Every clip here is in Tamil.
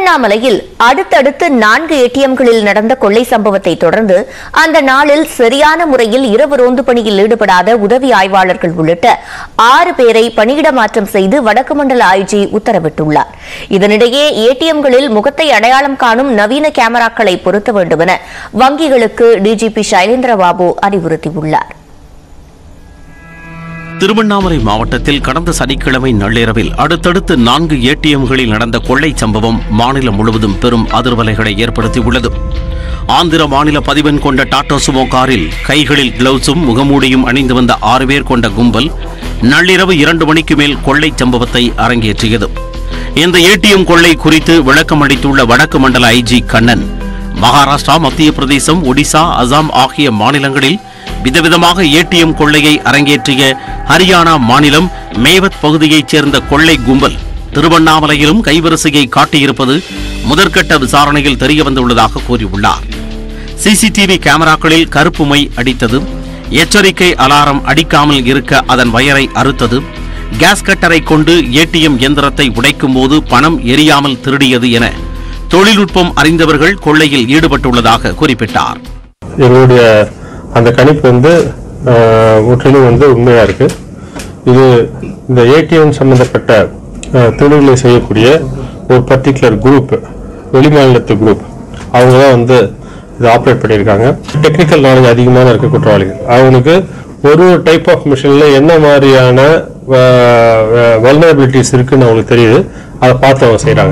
திருவண்ணாமலையில் அடுத்தடுத்து நான்கு ஏடிஎம்களில் நடந்த கொள்ளை சம்பவத்தை தொடர்ந்து அந்த நாளில் சரியான முறையில் இரவு ரோந்து பணியில் ஈடுபடாத உதவி ஆய்வாளர்கள் உள்ளிட்ட ஆறு பேரை பணியிட மாற்றம் செய்து வடக்கு மண்டல ஐஜி உத்தரவிட்டுள்ளார் இதனிடையே ஏடிஎம்களில் முகத்தை அடையாளம் காணும் நவீன கேமராக்களை பொருத்த வேண்டும் என வங்கிகளுக்கு டிஜிபி சைலேந்திர பாபு அறிவுறுத்தியுள்ளார் திருவண்ணாமலை மாவட்டத்தில் கடந்த சனிக்கிழமை நள்ளிரவில் அடுத்தடுத்து நான்கு ஏடிஎம்களில் நடந்த கொள்ளை சம்பவம் மாநிலம் முழுவதும் பெரும் அதிர்வலைகளை ஏற்படுத்தியுள்ளது ஆந்திர மாநில பதிவெண் கொண்ட டாடா சுமோ காரில் கைகளில் கிளவுஸும் முகமூடியும் அணிந்து வந்த ஆறு பேர் கொண்ட கும்பல் நள்ளிரவு இரண்டு மணிக்கு மேல் கொள்ளை சம்பவத்தை அரங்கேற்றியது இந்த ஏடிஎம் கொள்ளை குறித்து விளக்கம் அளித்துள்ள வடக்கு மண்டல ஐஜி கண்ணன் மகாராஷ்டிரா மத்திய பிரதேசம் ஒடிசா அசாம் ஆகிய மாநிலங்களில் விதவிதமாக ஏடிஎம் கொள்ளையை அரங்கேற்றிய ஹரியானா மாநிலம் மேவத் பகுதியைச் சேர்ந்த கொள்ளை கும்பல் திருவண்ணாமலையிலும் கைவரிசையை காட்டியிருப்பது முதற்கட்ட விசாரணையில் தெரியவந்துள்ளதாக கூறியுள்ளார் சிசிடிவி கேமராக்களில் கருப்பு மை அடித்தது எச்சரிக்கை அலாரம் அடிக்காமல் இருக்க அதன் வயரை அறுத்தது கேஸ் கட்டரை கொண்டு ஏடிஎம் இயந்திரத்தை உடைக்கும் போது பணம் எரியாமல் திருடியது என தொழில்நுட்பம் அறிந்தவர்கள் கொள்ளையில் ஈடுபட்டுள்ளதாக குறிப்பிட்டார் எங்களுடைய அந்த கணிப்பு வந்து ஆஹ், முற்றிலும் வந்து உண்மையா இருக்கு இது இந்த ஏடிஎம் சம்பந்தப்பட்ட ஆஹ், தொழில்களை செய்யக்கூடிய ஒரு பர்டிகுலர் குரூப் வெளிமாநிலத்து குரூப் அவங்க தான் வந்து இதை ஆப்ரேட் பண்ணியிருக்காங்க டெக்னிக்கல் நாலேஜ் அதிகமான இருக்க குற்றவாளிகள் அவங்களுக்கு ஒரு டைப் ஆஃப் மிஷினில் என்ன மாதிரியான வல்னரபிலிட்டிஸ் இருக்குன்னு அவங்களுக்கு தெரியுது அதை பார்த்து அவங்க செய்கிறாங்க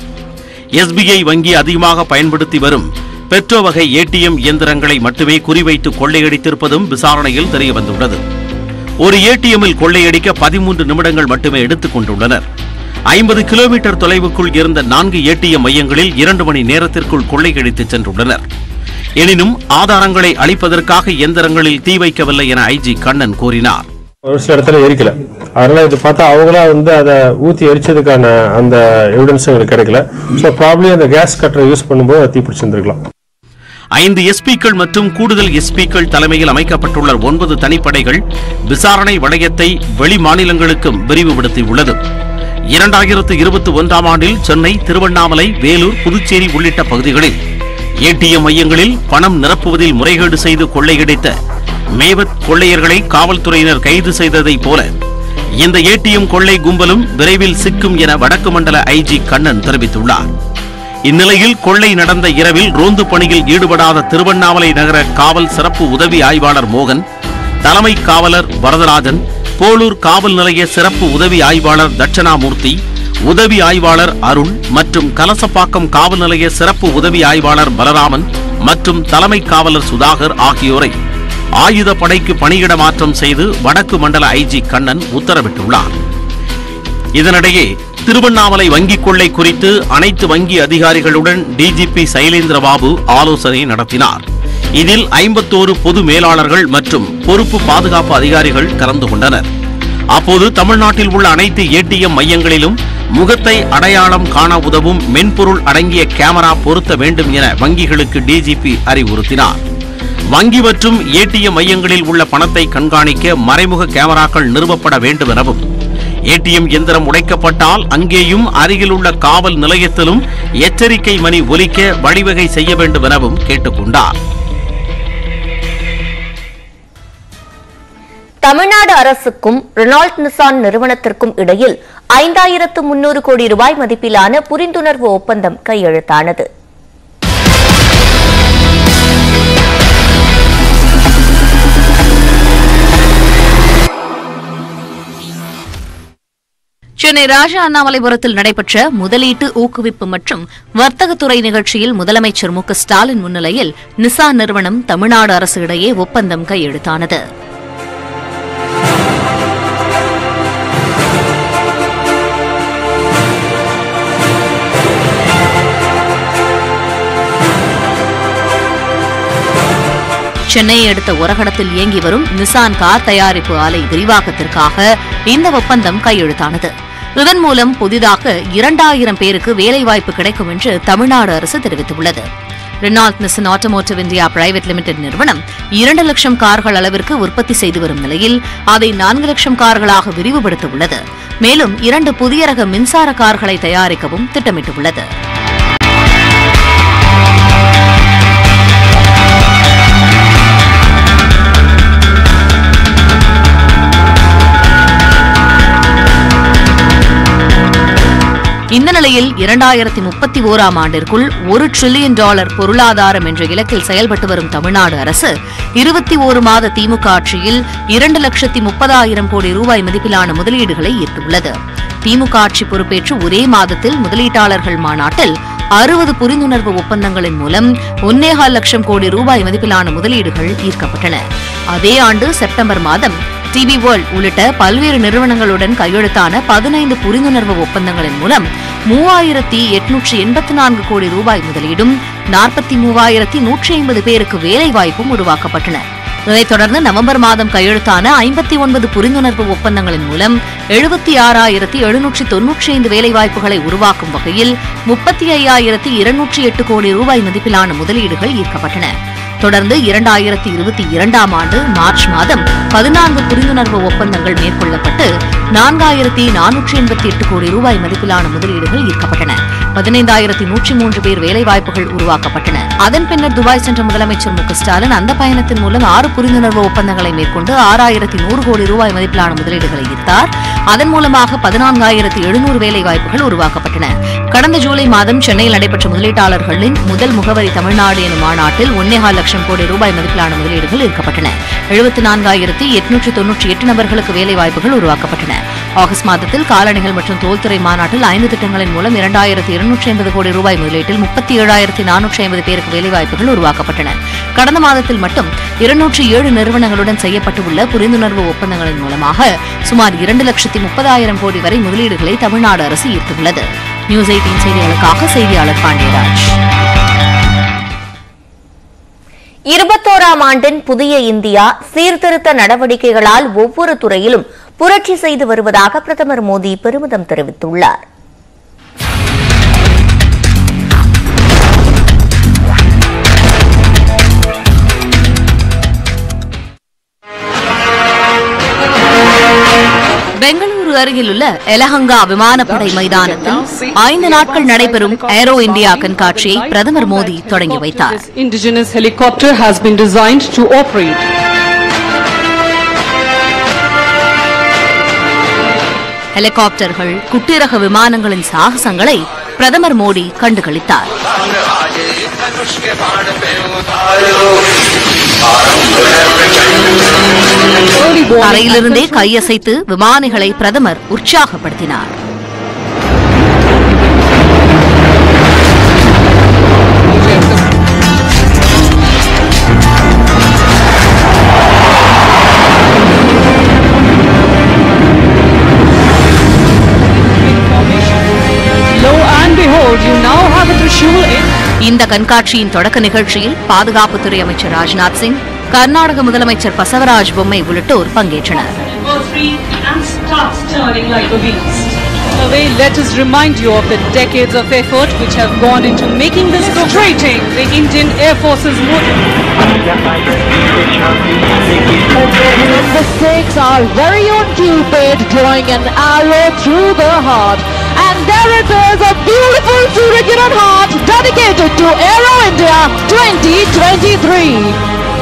எஸ்பிஐ வங்கி அதிகமாக பயன்படுத்தி வரும் பெட்ரோ வகை ஏடிஎம் இயந்திரங்களை மட்டுமே குறிவைத்து கொள்ளையடித்திருப்பதும் விசாரணையில் தெரியவந்துள்ளது ஒரு ஏடிஎம்மில் கொள்ளையடிக்க பதிமூன்று நிமிடங்கள் மட்டுமே எடுத்துக் கொண்டுள்ளனர் ஐம்பது கிலோமீட்டர் தொலைவுக்குள் இருந்த நான்கு ஏடிஎம் மையங்களில் இரண்டு மணி நேரத்திற்குள் கொள்ளையடித்து சென்றுள்ளனர் எனினும் ஆதாரங்களை அளிப்பதற்காக இயந்திரங்களில் தீ வைக்கவில்லை என ஐஜி கண்ணன் கூறினார் ஒரு சில இடத்துல எரிக்கல அதனால இது பார்த்தா அவங்களா வந்து அதை ஊத்தி எரிச்சதுக்கான அந்த எவிடன்ஸ் எங்களுக்கு கிடைக்கல ஸோ ப்ராப்ளி அந்த கேஸ் கட்டரை யூஸ் பண்ணும்போது அது தீப்பிடிச்சிருந்துருக்கலாம் ஐந்து எஸ்பிக்கள் மற்றும் கூடுதல் எஸ்பிக்கள் தலைமையில் அமைக்கப்பட்டுள்ள ஒன்பது தனிப்படைகள் விசாரணை வளையத்தை வெளி மாநிலங்களுக்கும் விரிவுபடுத்தியுள்ளது இரண்டாயிரத்து இருபத்தி ஒன்றாம் ஆண்டில் சென்னை திருவண்ணாமலை வேலூர் புதுச்சேரி உள்ளிட்ட பகுதிகளில் ஏடிஎம் மையங்களில் பணம் நிரப்புவதில் முறைகேடு செய்து கொள்ளையடித்த மேவத் கொள்ளையர்களை காவல்துறையினர் கைது செய்ததைப் போல இந்த ஏடிஎம் கொள்ளை கும்பலும் விரைவில் சிக்கும் என வடக்கு மண்டல ஐஜி கண்ணன் தெரிவித்துள்ளார் இந்நிலையில் கொள்ளை நடந்த இரவில் ரோந்து பணியில் ஈடுபடாத திருவண்ணாமலை நகர காவல் சிறப்பு உதவி ஆய்வாளர் மோகன் தலைமை காவலர் வரதராஜன் போலூர் காவல் நிலைய சிறப்பு உதவி ஆய்வாளர் தட்சணாமூர்த்தி உதவி ஆய்வாளர் அருள் மற்றும் கலசப்பாக்கம் காவல் நிலைய சிறப்பு உதவி ஆய்வாளர் பலராமன் மற்றும் தலைமை காவலர் சுதாகர் ஆகியோரை ஆயுத படைக்கு பணியிட மாற்றம் செய்து வடக்கு மண்டல ஐஜி கண்ணன் உத்தரவிட்டுள்ளார் இதனிடையே திருவண்ணாமலை வங்கிக் கொள்ளை குறித்து அனைத்து வங்கி அதிகாரிகளுடன் டிஜிபி சைலேந்திர பாபு ஆலோசனை நடத்தினார் இதில் ஐம்பத்தோரு பொது மேலாளர்கள் மற்றும் பொறுப்பு பாதுகாப்பு அதிகாரிகள் கலந்து கொண்டனர் அப்போது தமிழ்நாட்டில் உள்ள அனைத்து ஏடிஎம் மையங்களிலும் முகத்தை அடையாளம் காண உதவும் மென்பொருள் அடங்கிய கேமரா பொருத்த வேண்டும் என வங்கிகளுக்கு டிஜிபி அறிவுறுத்தினார் வங்கி மற்றும் ஏடிஎம் மையங்களில் உள்ள பணத்தை கண்காணிக்க மறைமுக கேமராக்கள் நிறுவப்பட வேண்டும் எனவும் ஏடிஎம் எந்திரம் உடைக்கப்பட்டால் அங்கேயும் அருகிலுள்ள காவல் நிலையத்திலும் எச்சரிக்கை மணி ஒலிக்க வழிவகை செய்ய வேண்டும் எனவும் கேட்டுக்கொண்டார் தமிழ்நாடு அரசுக்கும் ரெனால்ட் நிசான் நிறுவனத்திற்கும் இடையில் ஐந்தாயிரத்து முன்னூறு கோடி ரூபாய் மதிப்பிலான புரிந்துணர்வு ஒப்பந்தம் கையெழுத்தானது சென்னை ராஜா அண்ணாமலைபுரத்தில் நடைபெற்ற முதலீட்டு ஊக்குவிப்பு மற்றும் வர்த்தகத்துறை நிகழ்ச்சியில் முதலமைச்சர் மு க ஸ்டாலின் முன்னிலையில் நிசான் நிறுவனம் தமிழ்நாடு அரசு இடையே ஒப்பந்தம் கையெழுத்தானது சென்னையை அடுத்த உரகடத்தில் இயங்கி வரும் நிசான் கார் தயாரிப்பு ஆலை விரிவாக்கத்திற்காக இந்த ஒப்பந்தம் கையெழுத்தானது இதன் மூலம் புதிதாக இரண்டாயிரம் பேருக்கு வேலைவாய்ப்பு கிடைக்கும் என்று தமிழ்நாடு அரசு தெரிவித்துள்ளது Renault Nissan automotive India private limited நிறுவனம் இரண்டு லட்சம் கார்கள் அளவிற்கு உற்பத்தி செய்து வரும் நிலையில் அதை நான்கு லட்சம் கார்களாக விரிவுபடுத்த உள்ளது மேலும் இரண்டு புதிய ரக மின்சார கார்களை தயாரிக்கவும் திட்டமிட்டுள்ளது இந்த நிலையில் இரண்டாயிரத்தி முப்பத்தி ஓராம் ஆண்டிற்குள் ஒரு டிரில்லியன் டாலர் பொருளாதாரம் என்ற இலக்கில் செயல்பட்டு வரும் தமிழ்நாடு அரசு இருபத்தி ஓரு மாத திமுக ஆட்சியில் இரண்டு லட்சத்தி முப்பதாயிரம் கோடி ரூபாய் மதிப்பிலான முதலீடுகளை ஈர்த்துள்ளது திமுக ஆட்சி பொறுப்பேற்று ஒரே மாதத்தில் முதலீட்டாளர்கள் மாநாட்டில் அறுபது புரிந்துணர்வு ஒப்பந்தங்களின் மூலம் ஒன்னேகால் லட்சம் கோடி ரூபாய் மதிப்பிலான முதலீடுகள் ஈர்க்கப்பட்டன அதே ஆண்டு செப்டம்பர் மாதம் டிபி வேர்ல்ட் உள்ளிட்ட பல்வேறு நிறுவனங்களுடன் கையெழுத்தான பதினைந்து புரிந்துணர்வு ஒப்பந்தங்களின் மூலம் மூவாயிரத்தி எட்நூற்றி எண்பத்தி நான்கு கோடி ரூபாய் முதலீடும் நாற்பத்தி மூவாயிரத்தி நூற்றி ஐம்பது பேருக்கு வேலைவாய்ப்பும் உருவாக்கப்பட்டன இதைத் தொடர்ந்து நவம்பர் மாதம் கையெழுத்தான ஐம்பத்தி ஒன்பது புரிந்துணர்வு ஒப்பந்தங்களின் மூலம் எழுபத்தி ஆறாயிரத்தி எழுநூற்றி தொன்னூற்றி ஐந்து வேலைவாய்ப்புகளை உருவாக்கும் வகையில் முப்பத்தி ஐயாயிரத்தி இருநூற்றி எட்டு கோடி ரூபாய் மதிப்பிலான முதலீடுகள் ஈர்க்கப்பட்டன தொடர்ந்து இரண்டாயிரத்தி இருபத்தி இரண்டாம் ஆண்டு மார்ச் மாதம் பதினான்கு புரிந்துணர்வு ஒப்பந்தங்கள் மேற்கொள்ளப்பட்டு நான்காயிரத்தி நானூற்றி எண்பத்தி எட்டு கோடி ரூபாய் மதிப்பிலான முதலீடுகள் ஈர்க்கப்பட்டன பதினைந்தாயிரத்தி நூற்றி மூன்று பேர் வேலைவாய்ப்புகள் உருவாக்கப்பட்டன அதன் பின்னர் துபாய் சென்ற முதலமைச்சர் மு க ஸ்டாலின் அந்த பயணத்தின் மூலம் ஆறு புரிந்துணர்வு ஒப்பந்தங்களை மேற்கொண்டு ஆறாயிரத்தி நூறு கோடி ரூபாய் மதிப்பிலான முதலீடுகளை ஈர்த்தார் அதன் மூலமாக பதினான்காயிரத்தி எழுநூறு வேலைவாய்ப்புகள் உருவாக்கப்பட்டன கடந்த ஜூலை மாதம் சென்னையில் நடைபெற்ற முதலீட்டாளர்களின் முதல் முகவரி தமிழ்நாடு எனும் மாநாட்டில் ஒன்னேகால் லட்சம் கோடி ரூபாய் மதிப்பிலான முதலீடுகள் ஈர்க்கப்பட்டன எழுபத்தி நான்காயிரத்தி எட்நூற்றி தொன்னூற்றி எட்டு நபர்களுக்கு வேலைவாய்ப்புகள் உருவாக்கப்பட்டன ஆகஸ்ட் மாதத்தில் காலணிகள் மற்றும் தோல்துறை மாநாட்டில் ஐந்து திட்டங்களின் மூலம் இரண்டாயிரத்தி இருநூற்றி ஐம்பது கோடி ரூபாய் முதலீட்டில் முப்பத்தி ஏழாயிரத்தி நானூற்றி ஐம்பது பேருக்கு வேலைவாய்ப்புகள் உருவாக்கப்பட்டன கடந்த மாதத்தில் மட்டும் இருநூற்றி ஏழு நிறுவனங்களுடன் செய்யப்பட்டுள்ள புரிந்துணர்வு ஒப்பந்தங்களின் மூலமாக சுமார் இரண்டு லட்சத்தி முப்பதாயிரம் கோடி வரை முதலீடுகளை தமிழ்நாடு அரசு ஈர்த்துள்ளது நியூஸ் எயிட்டின் செய்திகளுக்காக செய்தியாளர் பாண்டியராஜ் இருபத்தோராம் ஆண்டின் புதிய இந்தியா சீர்திருத்த நடவடிக்கைகளால் ஒவ்வொரு துறையிலும் புரட்சி செய்து வருவதாக பிரதமர் மோடி பெருமிதம் தெரிவித்துள்ளார் பெங்களூரு அருகிலுள்ள எலஹங்கா விமானப்படை மைதானத்தில் ஐந்து நாட்கள் நடைபெறும் ஏரோ இந்தியா கண்காட்சியை பிரதமர் மோடி தொடங்கி வைத்தார் This indigenous helicopter has been designed to operate. ஹெலிகாப்டர்கள் குட்டிரக விமானங்களின் சாகசங்களை பிரதமர் மோடி கண்டுகளித்தார் Early morning தரையிலிருந்தே கையசைத்து விமானிகளை பிரதமர் உற்சாகப்படுத்தினார் Lo and behold, you now have a Trishul in இந்த கண்காட்சியின் தொடக்க நிகழ்ச்சியில் பாதுகாப்புத்துறை அமைச்சர் ராஜ்நாத் சிங் கர்நாடக முதலமைச்சர் பசவராஜ் பொம்மை உள்ளிட்டோர் பங்கேற்றனர் anniversary and starts turning like a wheels. Away, let us remind you of the decades of effort which have gone into making this frustrating the Indian Air Force's motor. The stakes are very own Cupid drawing an arrow through the heart. And there it is, a beautiful Suryakiran heart dedicated to Aero India 2023.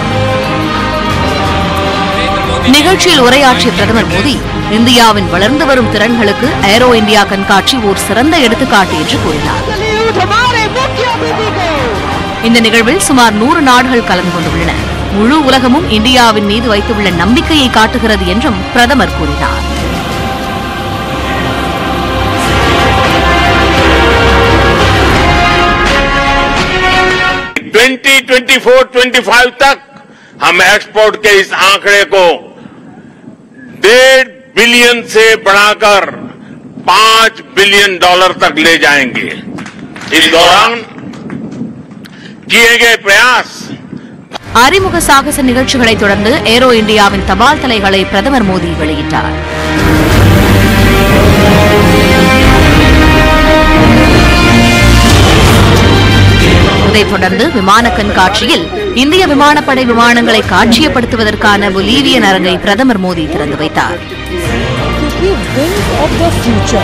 நிகழ்ச்சியில் உரையாற்றிய பிரதமர் மோடி இந்தியாவின் வளர்ந்து வரும் திறன்களுக்கு ஏரோ இந்தியா கண்காட்சி ஓர் சிறந்த எடுத்துக்காட்டு என்று கூறினார் Salute हमारे मुख्य अतिथि को இந்த நிகழ்வில் சுமார் நூறு நாடுகள் கலந்து கொண்டுள்ளன முழு உலகமும் இந்தியாவின் மீது வைத்துள்ள நம்பிக்கையை காட்டுகிறது என்றும் பிரதமர் கூறினார் 2024-25 तक हम एक्सपोर्ट के इस आंकड़े को डेढ़ बिलियन से बढ़ाकर पांच बिलियन डॉलर तक ले जाएंगे इस दौरान किए गए प्रयास அறிமுக சாகச நிகழ்ச்சிகளைத் தொடர்ந்து ஏரோ இந்தியாவின் தபால் தலைகளை பிரதமர் மோடி வெளியிட்டார் இதைத் தொடர்ந்து விமான கண்காட்சியில் இந்திய விமானப்படை விமானங்களை காட்சியப்படுத்துவதற்கான பொலிவியன் அரங்கை பிரதமர் மோடி திறந்து வைத்தார் of the future.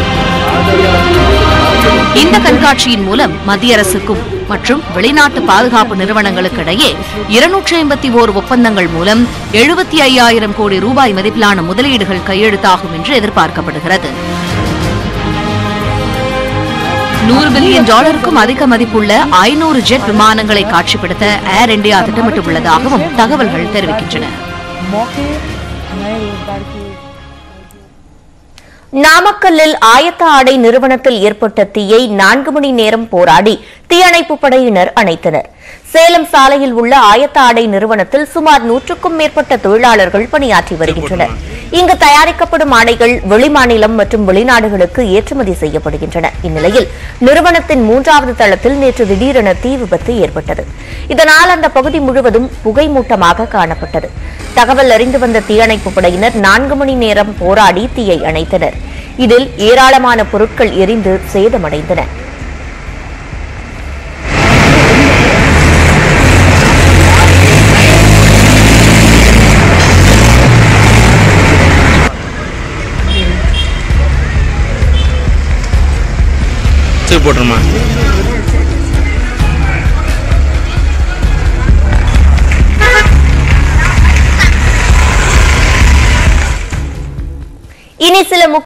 இந்த கண்காட்சியின் மூலம் மத்திய அரசுக்கும் மற்றும் வெளிநாட்டு பாதுகாப்பு நிறுவனங்களுக்கு இடையே இருநூற்றி ஐம்பத்தி ஓர் ஒப்பந்தங்கள் மூலம் எழுபத்தி ஐயாயிரம் கோடி ரூபாய் மதிப்பிலான முதலீடுகள் கையெழுத்தாகும் என்று எதிர்பார்க்கப்படுகிறது நூறு பில்லியன் டாலருக்கும் அதிக மதிப்புள்ள ஐநூறு ஜெட் விமானங்களை காட்சிப்படுத்த ஏர் இந்தியா திட்டமிட்டுள்ளதாகவும் தகவல்கள் தெரிவிக்கின்றன நாமக்கல்லில் ஆயத்த ஆடை நிறுவனத்தில் ஏற்பட்ட தீயை நான்கு மணி நேரம் போராடி தீயணைப்பு படையினர் அணைத்தனர் சேலம் சாலையில் உள்ள ஆயத்த ஆடை நிறுவனத்தில் சுமார் நூற்றுக்கும் மேற்பட்ட தொழிலாளர்கள் பணியாற்றி வருகின்றனர் இங்கு தயாரிக்கப்படும் ஆடைகள் வெளிமாநிலம் மற்றும் வெளிநாடுகளுக்கு ஏற்றுமதி செய்யப்படுகின்றன இந்நிலையில் நிறுவனத்தின் மூன்றாவது தளத்தில் நேற்று திடீரென தீ விபத்து ஏற்பட்டது இதனால் அந்த பகுதி முழுவதும் புகை மூட்டமாக காணப்பட்டது தகவல் அறிந்து வந்த தீயணைப்பு படையினர் நான்கு மணி நேரம் போராடி தீயை அணைத்தனர் இதில் ஏராளமான பொருட்கள் எரிந்து சேதமடைந்தன சரி போட்டுருமா இனி சில முக்கிய